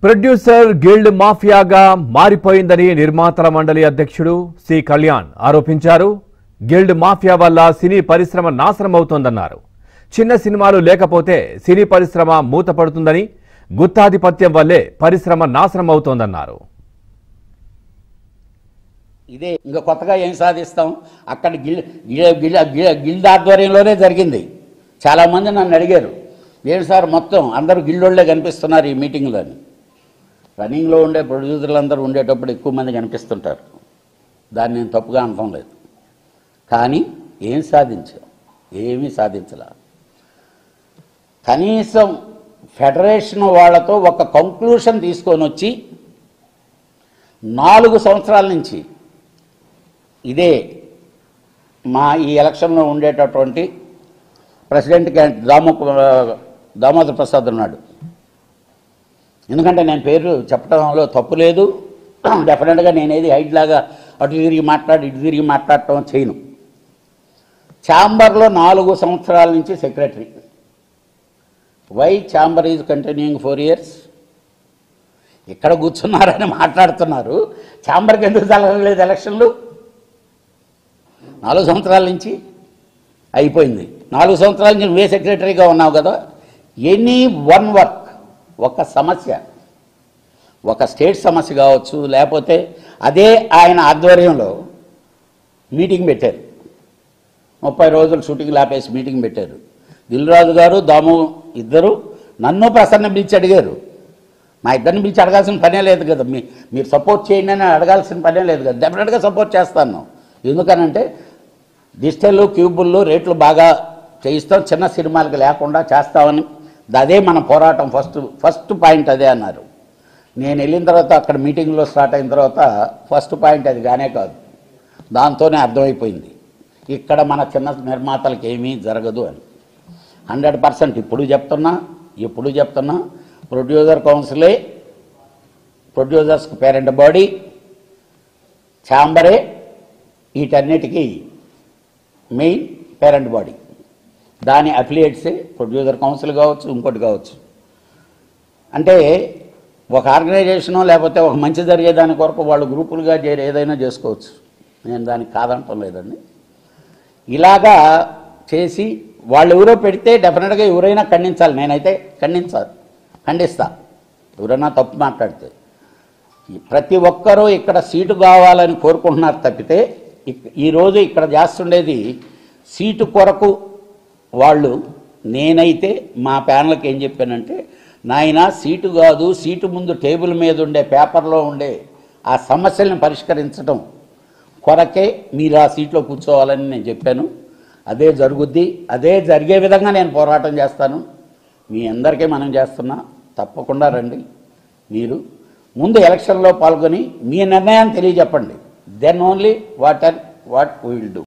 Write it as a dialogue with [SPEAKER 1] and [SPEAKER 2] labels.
[SPEAKER 1] producer guild మాఫియాగా మారిపోయిందని నిర్మాతల మండలి అధ్యక్షుడు సి కళ్యాణ్ ఆరోపించారు గిల్డ్ మాఫియా వల్ల సినీ పరిశ్రమ నాశనం అవుతోందన్నారు చిన్న సినిమాలు లేకపోతే సినీ పరిశ్రమ మూతపడుతుందని గుత్తాధిపత్యం వల్లే పరిశ్రమ నాశనం అవుతోందన్నారు
[SPEAKER 2] ఇదే ఇంకా కొత్తగా ఏం సాధిస్తాం అక్కడ గిల్ గిల్- గిల్- గిల్- గిల్డ్ ఆధ్వర్యంలోనే జరిగింది చాలామంది నన్ను అడిగారు ఏంటి సార్ మొత్తం అందరూ గిల్డోళ్ళే కనిపిస్తున్నారు ఈ మీటింగ్లోని రన్నింగ్లో ఉండే ప్రొడ్యూసర్లు అందరూ ఉండేటప్పుడు ఎక్కువ మంది కనిపిస్తుంటారు దాన్ని నేను తప్పుగా అనటం లేదు కానీ ఏం సాధించాం ఏమీ సాధించలా కనీసం ఫెడరేషన్ వాళ్ళతో ఒక కంక్లూషన్ తీసుకొని వచ్చి నాలుగు సంవత్సరాల నుంచి ఇదే మా ఈ ఎలక్షన్లో ఉండేటటువంటి ప్రెసిడెంట్ క్యాండి దామో దామోదర్ ప్రసాద్ ఉన్నాడు ఎందుకంటే నేను పేరు చెప్పడంలో తప్పు లేదు డెఫినెట్గా నేనేది హైట్ లాగా అటు తిరిగి మాట్లాడి ఇటు తిరిగి మాట్లాడటం చేయను ఛాంబర్లో నాలుగు సంవత్సరాల నుంచి secretary why chamber is continuing four years ఇక్కడ కూర్చున్నారని మాట్లాడుతున్నారు ఛాంబర్కి ఎందుకు జరగలేదు ఎలక్షన్లు నాలుగు సంవత్సరాల నుంచి అయిపోయింది నాలుగు సంవత్సరాల నుంచి నువ్వే సెక్రటరీగా ఉన్నావు కదా ఎనీ వన్ వర్క్ ఒక సమస్య ఒక స్టేట్ సమస్య కావచ్చు లేకపోతే అదే ఆయన ఆధ్వర్యంలో మీటింగ్ పెట్టారు ముప్పై రోజులు షూటింగ్ ఆపేసి మీటింగ్ పెట్టారు దిల్రాజు గారు దాము ఇద్దరు నన్ను ప్రసన్న పిలిచి అడిగారు మా ఇద్దరిని పిలిచి అడగాల్సిన పనే లేదు కదా మీ మీరు సపోర్ట్ చేయండి అని అడగాల్సిన పనే లేదు కదా డెఫినెట్గా సపోర్ట్ చేస్తాను ఎందుకనంటే డిజిటల్ క్యూబుల్లో రేట్లు బాగా చేయిస్తాం చిన్న సినిమాలకు లేకుండా చేస్తామని అదే మన పోరాటం ఫస్ట్ ఫస్ట్ పాయింట్ అదే అన్నారు నేను వెళ్ళిన తర్వాత అక్కడ మీటింగ్లో స్టార్ట్ అయిన తర్వాత ఫస్ట్ పాయింట్ అది కానే కాదు దాంతోనే అర్థమైపోయింది ఇక్కడ మన చిన్న నిర్మాతలకు ఏమీ జరగదు అని హండ్రెడ్ పర్సెంట్ ఇప్పుడు చెప్తున్నా ఇప్పుడు చెప్తున్నా ప్రొడ్యూసర్ కౌన్సిలే ప్రొడ్యూసర్స్కి పేరెంట్ బాడీ ఛాంబరే వీటన్నిటికీ మెయిన్ పేరెంట్ బాడీ దాని అఫిలియేట్సే ప్రొడ్యూసర్ కౌన్సిల్ కావచ్చు ఇంకోటి కావచ్చు అంటే ఒక ఆర్గనైజేషను లేకపోతే ఒక మంచి జరిగే దాని కొరకు వాళ్ళు గ్రూపులుగా చేరి ఏదైనా చేసుకోవచ్చు నేను దానికి కాదంటం లేదండి ఇలాగా చేసి వాళ్ళు ఎవరో పెడితే డెఫినెట్గా ఎవరైనా ఖండించాలి నేనైతే ఖండించాలి ఖండిస్తా ఎవరైనా తప్పు మాట్లాడితే ఈ ప్రతి ఒక్కరూ ఇక్కడ సీటు కావాలని కోరుకుంటున్నారు తప్పితే ఇక్- ఈరోజు ఇక్కడ చేస్తుండేది సీటు కొరకు వాళ్ళు నేనైతే మా ప్యానల్కి ఏం చెప్పానంటే నాయన సీటు కాదు సీటు ముందు టేబుల్ మీద ఉండే పేపర్లో ఉండే ఆ సమస్యల్ని పరిష్కరించడం కొరకే మీరు ఆ సీట్లో కూర్చోవాలని నేను చెప్పాను అదే జరుగుద్ది అదే జరిగే విధంగా నేను పోరాటం చేస్తాను మీ అందరికీ మనం చేస్తున్నా తప్పకుండా రండి మీరు ముందు ఎలక్షన్లో పాల్గొని మీ నిర్ణయాన్ని తెలియజెప్పండి then only what and what will do